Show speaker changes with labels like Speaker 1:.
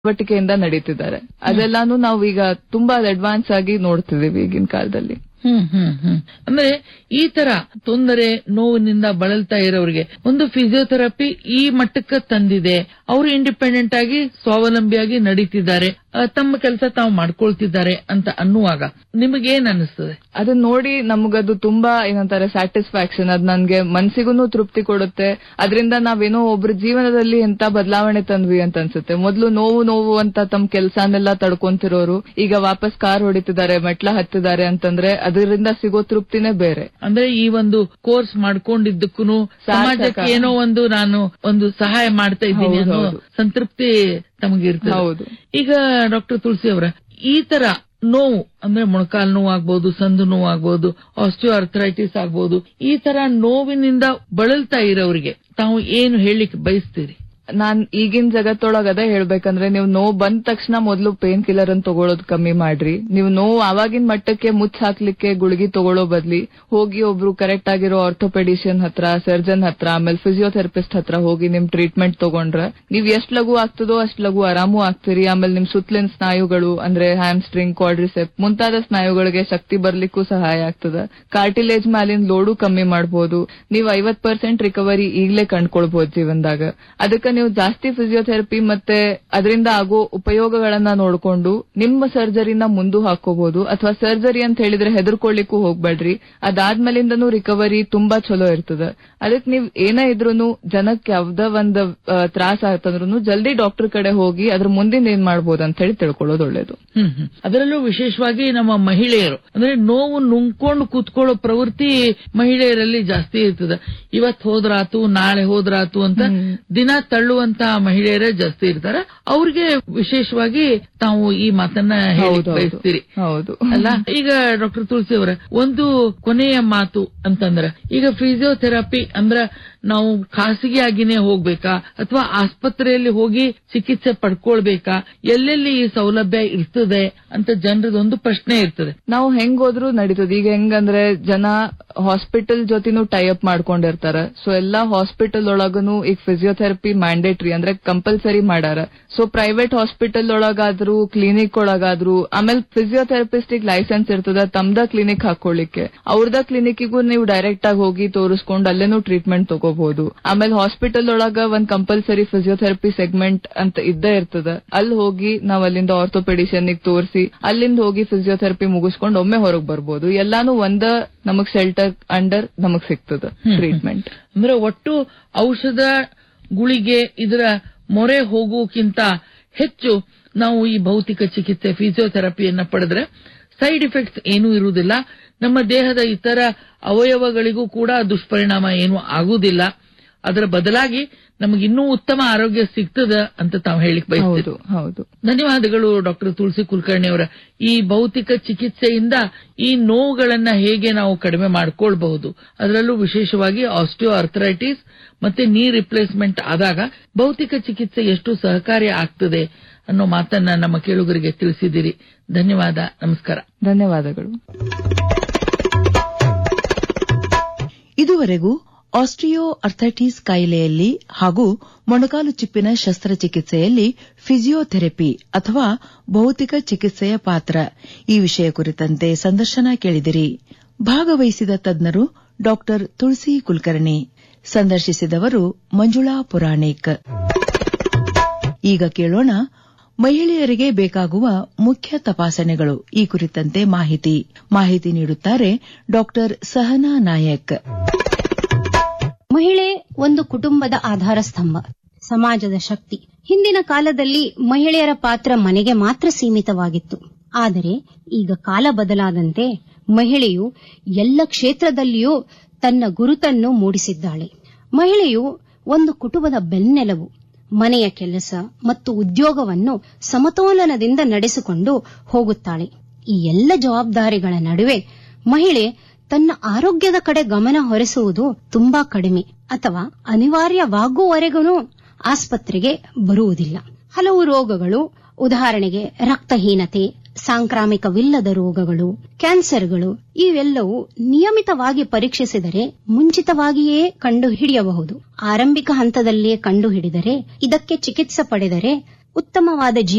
Speaker 1: ಚಟುವಟಿಕೆಯಿಂದ ನಡೀತಿದ್ದಾರೆ ಅದೆಲ್ಲಾನು ನಾವು ಈಗ ತುಂಬಾ ಅಡ್ವಾನ್ಸ್ ಆಗಿ ನೋಡ್ತಿದೀವಿ ಈಗಿನ ಕಾಲದಲ್ಲಿ
Speaker 2: ಹ್ಮ್ ಹ್ಮ್ ಹ್ಮ್ ಅಂದ್ರೆ ಈ ತರ ತೊಂದರೆ ನೋವಿನಿಂದ ಬಳಲ್ತಾ ಇರೋರಿಗೆ ಒಂದು ಫಿಸಿಯೋಥೆರಪಿ ಈ ಮಟ್ಟಕ್ಕೆ ತಂದಿದೆ ಅವರು ಇಂಡಿಪೆಂಡೆಂಟ್ ಆಗಿ ಸ್ವಾವಲಂಬಿಯಾಗಿ ನಡೀತಿದ್ದಾರೆ ಆ, ತಮ್ಮ ಕೆಲಸ ತಾವು ಮಾಡ್ಕೊಳ್ತಿದ್ದಾರೆ ಅಂತ ಅನ್ನುವಾಗ ನಿಮಗೇನ್ ಅನಿಸ್ತದೆ
Speaker 1: ಅದನ್ನ ನೋಡಿ ನಮಗದು ತುಂಬಾ ಏನಂತಾರೆ ಸ್ಯಾಟಿಸ್ಫ್ಯಾಕ್ಷನ್ ಅದ್ ನನ್ಗೆ ಮನ್ಸಿಗೂ ತೃಪ್ತಿ ಕೊಡುತ್ತೆ ಅದರಿಂದ ನಾವೇನೋ ಒಬ್ರ ಜೀವನದಲ್ಲಿ ಎಂತ ಬದಲಾವಣೆ ತಂದ್ವಿ ಅಂತ ಅನ್ಸುತ್ತೆ ಮೊದ್ಲು ನೋವು ನೋವು ಅಂತ ತಮ್ಮ ಕೆಲ್ಸಾನೆಲ್ಲ ತಡ್ಕೊಂತಿರೋರು ಈಗ ವಾಪಸ್ ಕಾರ್ ಹೊಡಿತಿದ್ದಾರೆ ಮೆಟ್ಲ ಹತ್ತಿದ್ದಾರೆ ಅಂತಂದ್ರೆ ಅದರಿಂದ ಸಿಗೋ ತೃಪ್ತಿನೇ ಬೇರೆ
Speaker 2: ಅಂದ್ರೆ ಈ ಒಂದು ಕೋರ್ಸ್ ಮಾಡ್ಕೊಂಡಿದ್ದಕ್ಕೂ ಸಮಾಜಕ್ಕೆ ಏನೋ ಒಂದು ನಾನು ಒಂದು ಸಹಾಯ ಮಾಡ್ತಾ ಇದ್ದೀನಿ
Speaker 1: ಹೌದು,
Speaker 2: ಅನ್ನೋ
Speaker 1: ಹೌದು.
Speaker 2: ಸಂತೃಪ್ತಿ ತಮಗಿರ್ತದೆ
Speaker 1: ಹೌದು
Speaker 2: ಈಗ ಡಾಕ್ಟರ್ ತುಳಸಿ ಅವರ ಈ ತರ ನೋವು ಅಂದ್ರೆ ಮೊಣಕಾಲು ನೋವು ಆಗ್ಬಹುದು ಸಂದು ನೋವು ಆಗ್ಬಹುದು ಆಸ್ಟಿಯೋ ಅರ್ಥರೈಟಿಸ್ ಆಗ್ಬಹುದು ಈ ತರ ನೋವಿನಿಂದ ಬಳಲ್ತಾ ಇರೋರಿಗೆ ತಾವು ಏನು ಹೇಳಿಕ್ ಬಯಸ್ತೀರಿ
Speaker 1: ನಾನ್ ಈಗಿನ ಜಗತ್ತೊಳಗ ಅದೇ ಹೇಳ್ಬೇಕಂದ್ರೆ ನೀವು ನೋವು ಬಂದ ತಕ್ಷಣ ಮೊದಲು ಪೇನ್ ಕಿಲ್ಲರ್ ಅನ್ನು ತಗೊಳ್ಳೋದು ಕಮ್ಮಿ ಮಾಡ್ರಿ ನೀವು ನೋವು ಆವಾಗಿನ ಮಟ್ಟಕ್ಕೆ ಮುಚ್ಚ ಹಾಕ್ಲಿಕ್ಕೆ ಗುಳಿಗೆ ತಗೊಳ್ಳೋ ಬದ್ಲಿ ಹೋಗಿ ಒಬ್ರು ಕರೆಕ್ಟ್ ಆಗಿರೋ ಆರ್ಥೋಪೆಡಿಷಿಯನ್ ಹತ್ರ ಸರ್ಜನ್ ಹತ್ರ ಆಮೇಲೆ ಫಿಸಿಯೋಥೆರಪಿಸ್ಟ್ ಹತ್ರ ಹೋಗಿ ನಿಮ್ ಟ್ರೀಟ್ಮೆಂಟ್ ತಗೊಂಡ್ರ ನೀವ್ ಎಷ್ಟ್ ಲಘು ಆಗ್ತದೋ ಅಷ್ಟ್ ಲಘು ಆರಾಮು ಆಗ್ತೀರಿ ಆಮೇಲೆ ನಿಮ್ ಸುತ್ತಲಿನ ಸ್ನಾಯುಗಳು ಅಂದ್ರೆ ಹ್ಯಾಮ್ಸ್ಟ್ರಿಂಗ್ ಕ್ವಾಡ್ರಿಸೆಪ್ ಮುಂತಾದ ಸ್ನಾಯುಗಳಿಗೆ ಶಕ್ತಿ ಬರ್ಲಿಕ್ಕೂ ಸಹಾಯ ಆಗ್ತದ ಕಾರ್ಟಿಲೇಜ್ ಮ್ಯಾಲಿನ ಲೋಡು ಕಮ್ಮಿ ಮಾಡಬಹುದು ನೀವು ಐವತ್ ಪರ್ಸೆಂಟ್ ರಿಕವರಿ ಈಗ್ಲೇ ಕಂಡ್ಕೊಳ್ಬಹುದು ಜೀವನದಾಗ ಅದಕ್ಕೆ ನೀವು ಜಾಸ್ತಿ ಫಿಸಿಯೋಥೆರಪಿ ಮತ್ತೆ ಅದರಿಂದ ಆಗೋ ಉಪಯೋಗಗಳನ್ನ ನೋಡ್ಕೊಂಡು ನಿಮ್ಮ ಸರ್ಜರಿನ ಮುಂದು ಹಾಕೋಬಹುದು ಅಥವಾ ಸರ್ಜರಿ ಅಂತ ಹೇಳಿದ್ರೆ ಹೆದರ್ಕೊಳ್ಳಿಕ್ಕೂ ಹೋಗ್ಬೇಡ್ರಿ ಅದಾದ್ಮೇಲಿಂದನೂ ರಿಕವರಿ ತುಂಬಾ ಚಲೋ ಇರ್ತದ ಅದಕ್ಕೆ ನೀವ್ ಏನೇ ಇದ್ರೂನು ಜನಕ್ಕೆ ಯಾವ್ದ ಒಂದ್ ಆ, ತ್ರಾಸ ಆಯ್ತಂದ್ರೂ ಜಲ್ದಿ ಡಾಕ್ಟರ್ ಕಡೆ ಹೋಗಿ ಅದ್ರ ಮುಂದಿನ ಏನ್ ಮಾಡ್ಬೋದು ಅಂತ ಹೇಳಿ ತಿಳ್ಕೊಳ್ಳೋದು ಒಳ್ಳೇದು
Speaker 2: ಹ್ಮ್ ಹ್ಮ್. ಅದರಲ್ಲೂ ವಿಶೇಷವಾಗಿ ನಮ್ಮ ಮಹಿಳೆಯರು ಅಂದ್ರೆ ನೋವು ನುಂಗ್ಕೊಂಡು ಕೂತ್ಕೊಳ್ಳೋ ಪ್ರವೃತ್ತಿ ಮಹಿಳೆಯರಲ್ಲಿ ಜಾಸ್ತಿ ಇರ್ತದೆ ಇವತ್ ಹೋದ್ರಾತು ನಾಳೆ ಹೋದ್ರಾತು ಅಂತ ದಿನ ತಳ್ಳುವಂತ ಮಹಿಳೆಯರೇ ಜಾಸ್ತಿ ಇರ್ತಾರೆ ಅವ್ರಿಗೆ ವಿಶೇಷವಾಗಿ ತಾವು ಈ ಮಾತನ್ನ ಹೇಳಿ
Speaker 1: ಹೌದು, ಹೌದು.
Speaker 2: ಬಯಸ್ತೀರಿ
Speaker 1: ಹೌದು
Speaker 2: ಅಲ್ಲ ಈಗ ಡಾಕ್ಟರ್ ತುಳಸಿ ಅವರ ಒಂದು ಕೊನೆಯ ಮಾತು ಅಂತಂದ್ರ ಈಗ ಫಿಸಿಯೋಥೆರಪಿ ಅಂದ್ರ ನಾವು ಖಾಸಗಿಯಾಗಿನೇ ಹೋಗ್ಬೇಕಾ ಅಥವಾ ಆಸ್ಪತ್ರೆಯಲ್ಲಿ ಹೋಗಿ ಚಿಕಿತ್ಸೆ ಪಡ್ಕೊಳ್ಬೇಕಾ ಎಲ್ಲೆಲ್ಲಿ ಈ ಸೌಲಭ್ಯ ಇರ್ತದೆ ಅಂತ ಜನರದೊಂದು ಪ್ರಶ್ನೆ ಇರ್ತದೆ
Speaker 1: ನಾವು ಹೆಂಗ್ ಹೋದ್ರು ನಡೀತದ ಈಗ ಹೆಂಗಂದ್ರೆ ಜನ ಹಾಸ್ಪಿಟಲ್ ಜೊತೆನೂ ಟೈ ಅಪ್ ಮಾಡ್ಕೊಂಡಿರ್ತಾರ ಸೊ ಎಲ್ಲಾ ಹಾಸ್ಪಿಟಲ್ ಒಳಗನು ಈಗ ಫಿಸಿಯೋಥೆರಪಿ ಮ್ಯಾಂಡೇಟ್ರಿ ಅಂದ್ರೆ ಕಂಪಲ್ಸರಿ ಮಾಡಾರ ಸೊ ಪ್ರೈವೇಟ್ ಹಾಸ್ಪಿಟಲ್ ಒಳಗಾದ್ರು ಕ್ಲಿನಿಕ್ ಒಳಗಾದ್ರು ಆಮೇಲೆ ಫಿಸಿಯೋಥೆರಪಿಸ್ಟ್ ಲೈಸೆನ್ಸ್ ಇರ್ತದ ತಮ್ದ ಕ್ಲಿನಿಕ್ ಹಾಕೊಳ್ಳಿಕ್ಕೆ ಅವ್ರದ ಕ್ಲಿನಿಕ್ಗೂ ನೀವು ಡೈರೆಕ್ಟ್ ಆಗಿ ಹೋಗಿ ತೋರಿಸ್ಕೊಂಡು ಅಲ್ಲೇನು ಟ್ರೀಟ್ಮೆಂಟ್ ತಗೋಬಹುದು ಆಮೇಲೆ ಹಾಸ್ಪಿಟಲ್ ಒಳಗ ಒಂದ್ ಕಂಪಲ್ಸರಿ ಫಿಸಿಯೋಥೆರಪಿ ಸೆಗ್ಮೆಂಟ್ ಅಂತ ಇದ್ದೇ ಇರ್ತದ ಅಲ್ಲಿ ಹೋಗಿ ನಾವ್ ಅಲ್ಲಿಂದ ಆರ್ಥೋಪೆಡಿಷನ್ ತೋರಿಸಿ ಅಲ್ಲಿಂದ ಹೋಗಿ ಫಿಸಿಯೋಥೆರಪಿ ಮುಗಿಸ್ಕೊಂಡು ಒಮ್ಮೆ ಹೊರಗ್ ಬರ್ಬೋದು ಎಲ್ಲಾನು ಒಂದ ನಮಗ್ ಶೆಲ್ಟರ್ ಅಂಡರ್ ನಮಗ್ ಸಿಗ್ತದ ಟ್ರೀಟ್ಮೆಂಟ್
Speaker 2: ಅಂದ್ರೆ ಒಟ್ಟು ಔಷಧ ಗುಳಿಗೆ ಇದರ ಮೊರೆ ಹೋಗುವಕ್ಕಿಂತ ಹೆಚ್ಚು ನಾವು ಈ ಭೌತಿಕ ಚಿಕಿತ್ಸೆ ಫಿಸಿಯೋಥೆರಪಿಯನ್ನ ಪಡೆದ್ರೆ ಸೈಡ್ ಎಫೆಕ್ಟ್ಸ್ ಏನೂ ಇರುವುದಿಲ್ಲ ನಮ್ಮ ದೇಹದ ಇತರ ಅವಯವಗಳಿಗೂ ಕೂಡ ದುಷ್ಪರಿಣಾಮ ಏನೂ ಆಗುವುದಿಲ್ಲ ಅದರ ಬದಲಾಗಿ ನಮಗೆ ಇನ್ನೂ ಉತ್ತಮ ಆರೋಗ್ಯ ಸಿಗ್ತದ ಅಂತ ತಾವು ಹೇಳಿಕ್ ಬಯಸ್ತೀವಿ
Speaker 1: ಹೌದು ಹೌದು
Speaker 2: ಧನ್ಯವಾದಗಳು ಡಾಕ್ಟರ್ ತುಳಸಿ ಕುಲಕರ್ಣಿ ಅವರ ಈ ಭೌತಿಕ ಚಿಕಿತ್ಸೆಯಿಂದ ಈ ನೋವುಗಳನ್ನ ಹೇಗೆ ನಾವು ಕಡಿಮೆ ಮಾಡ್ಕೊಳ್ಬಹುದು ಅದರಲ್ಲೂ ವಿಶೇಷವಾಗಿ ಆಸ್ಟಿಯೋ ಅರ್ಥರೈಟಿಸ್ ಮತ್ತೆ ನೀ ರಿಪ್ಲೇಸ್ಮೆಂಟ್ ಆದಾಗ ಭೌತಿಕ ಚಿಕಿತ್ಸೆ ಎಷ್ಟು ಸಹಕಾರಿ ಆಗ್ತದೆ ಅನ್ನೋ ಮಾತನ್ನ ನಮ್ಮ ಕೇಳುಗರಿಗೆ ತಿಳಿಸಿದಿರಿ ಧನ್ಯವಾದ ನಮಸ್ಕಾರ
Speaker 1: ಧನ್ಯವಾದಗಳು
Speaker 3: ಇದುವರೆಗೂ ಆಸ್ಟ್ರಿಯೋ ಅರ್ಥೈಟಿಸ್ ಕಾಯಿಲೆಯಲ್ಲಿ ಹಾಗೂ ಮೊಣಕಾಲು ಚಿಪ್ಪಿನ ಶಸ್ತ್ರಚಿಕಿತ್ಸೆಯಲ್ಲಿ ಫಿಸಿಯೋಥೆರಪಿ ಅಥವಾ ಭೌತಿಕ ಚಿಕಿತ್ಸೆಯ ಪಾತ್ರ ಈ ವಿಷಯ ಕುರಿತಂತೆ ಸಂದರ್ಶನ ಕೇಳಿದಿರಿ ಭಾಗವಹಿಸಿದ ತಜ್ಞರು ಡಾ ತುಳಸಿ ಕುಲಕರ್ಣಿ ಸಂದರ್ಶಿಸಿದವರು ಮಂಜುಳಾ ಪುರಾಣಿಕ್ ಈಗ ಕೇಳೋಣ ಮಹಿಳೆಯರಿಗೆ ಬೇಕಾಗುವ ಮುಖ್ಯ ತಪಾಸಣೆಗಳು ಈ ಕುರಿತಂತೆ ಮಾಹಿತಿ ಮಾಹಿತಿ ನೀಡುತ್ತಾರೆ ಡಾ ಸಹನಾ ನಾಯಕ್
Speaker 4: ಮಹಿಳೆ ಒಂದು ಕುಟುಂಬದ ಆಧಾರ ಸ್ತಂಭ ಸಮಾಜದ ಶಕ್ತಿ ಹಿಂದಿನ ಕಾಲದಲ್ಲಿ ಮಹಿಳೆಯರ ಪಾತ್ರ ಮನೆಗೆ ಮಾತ್ರ ಸೀಮಿತವಾಗಿತ್ತು ಆದರೆ ಈಗ ಕಾಲ ಬದಲಾದಂತೆ ಮಹಿಳೆಯು ಎಲ್ಲ ಕ್ಷೇತ್ರದಲ್ಲಿಯೂ ತನ್ನ ಗುರುತನ್ನು ಮೂಡಿಸಿದ್ದಾಳೆ ಮಹಿಳೆಯು ಒಂದು ಕುಟುಂಬದ ಬೆನ್ನೆಲುಬು ಮನೆಯ ಕೆಲಸ ಮತ್ತು ಉದ್ಯೋಗವನ್ನು ಸಮತೋಲನದಿಂದ ನಡೆಸಿಕೊಂಡು ಹೋಗುತ್ತಾಳೆ ಈ ಎಲ್ಲ ಜವಾಬ್ದಾರಿಗಳ ನಡುವೆ ಮಹಿಳೆ ತನ್ನ ಆರೋಗ್ಯದ ಕಡೆ ಗಮನ ಹೊರಿಸುವುದು ತುಂಬಾ ಕಡಿಮೆ ಅಥವಾ ಅನಿವಾರ್ಯವಾಗುವವರೆಗೂ ಆಸ್ಪತ್ರೆಗೆ ಬರುವುದಿಲ್ಲ ಹಲವು ರೋಗಗಳು ಉದಾಹರಣೆಗೆ ರಕ್ತಹೀನತೆ ಸಾಂಕ್ರಾಮಿಕವಿಲ್ಲದ ರೋಗಗಳು ಕ್ಯಾನ್ಸರ್ಗಳು ಇವೆಲ್ಲವೂ ನಿಯಮಿತವಾಗಿ ಪರೀಕ್ಷಿಸಿದರೆ ಮುಂಚಿತವಾಗಿಯೇ ಕಂಡುಹಿಡಿಯಬಹುದು ಆರಂಭಿಕ ಹಂತದಲ್ಲಿಯೇ ಕಂಡುಹಿಡಿದರೆ ಇದಕ್ಕೆ ಚಿಕಿತ್ಸೆ ಪಡೆದರೆ ಉತ್ತಮವಾದ ಜೀವ